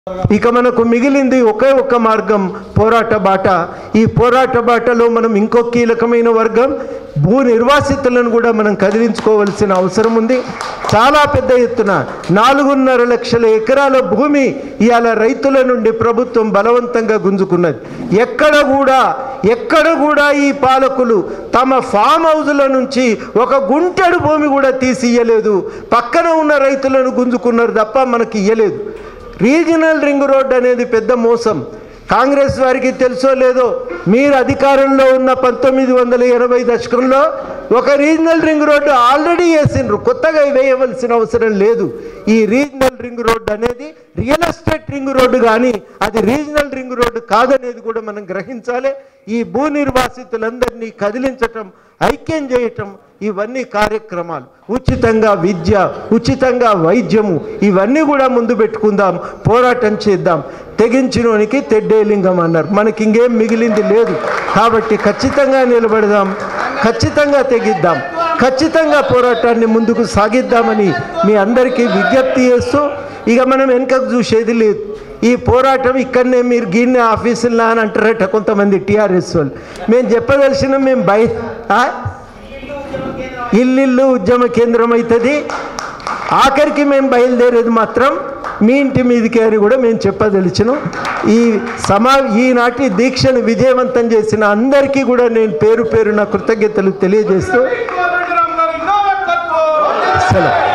ఇక మనకు మిగిలింది ఒకే ఒక్క మార్గం పోరాట బాట ఈ పోరాట బాటలో మనం ఇంకో కీలకమైన వర్గం భూ నిర్వాసితులను కూడా మనం కదిలించుకోవలసిన అవసరం ఉంది చాలా పెద్ద ఎత్తున నాలుగున్నర లక్షల ఎకరాల భూమి ఇవాళ రైతుల నుండి ప్రభుత్వం బలవంతంగా గుంజుకున్నది ఎక్కడ కూడా ఎక్కడ కూడా ఈ పాలకులు తమ ఫామ్ హౌజుల నుంచి ఒక గుంటెడు భూమి కూడా తీసి ఇయ్యలేదు పక్కన ఉన్న రైతులను గుంజుకున్నారు తప్ప మనకి ఇయ్యలేదు రీజనల్ రింగ్ రోడ్ అనేది పెద్ద మోసం కాంగ్రెస్ వారికి తెలుసో లేదో మీరు అధికారంలో ఉన్న పంతొమ్మిది వందల ఎనభై దశకంలో ఒక రీజనల్ రింగ్ రోడ్డు ఆల్రెడీ వేసిండ్రు కొత్తగా వేయవలసిన అవసరం లేదు ఈ రీజనల్ రింగ్ రోడ్డు అనేది రియల్ ఎస్టేట్ రింగ్ రోడ్డు కానీ అది రీజనల్ రింగ్ రోడ్డు కాదనేది కూడా మనం గ్రహించాలి ఈ భూ నిర్వాసితులందరినీ కదిలించటం ఐక్యం చేయటం ఇవన్నీ కార్యక్రమాలు ఉచితంగా విద్య ఉచితంగా వైద్యము ఇవన్నీ కూడా ముందు పెట్టుకుందాం పోరాటం చేద్దాం తెగించినోనికి తెడ్డేలింగం అన్నారు మనకి ఇంకేం మిగిలింది లేదు కాబట్టి ఖచ్చితంగా నిలబడదాం ఖచ్చితంగా తెగిద్దాం ఖచ్చితంగా పోరాటాన్ని ముందుకు సాగిద్దామని మీ అందరికీ విజ్ఞప్తి చేస్తూ ఇక మనం వెనుకకు చూసేది లేదు ఈ పోరాటం ఇక్కడనే మీరు గిన్నె ఆఫీసులా అని అంటారట కొంతమంది టీఆర్ఎస్ వాళ్ళు మేము చెప్పదలిసిన మేము బయ ఆ? ఇల్లిల్లు ఉద్యమ కేంద్రం అవుతుంది ఆఖరికి మేము బయలుదేరేది మాత్రం మీ ఇంటి మీదికి అని కూడా మేము చెప్పదలిచినాం ఈ సమా ఈనాటి దీక్షను విజయవంతం చేసిన అందరికీ కూడా నేను పేరు పేరు నా కృతజ్ఞతలు తెలియజేస్తూ కోదండరామ్ గారి నాయకత్వం సెలవు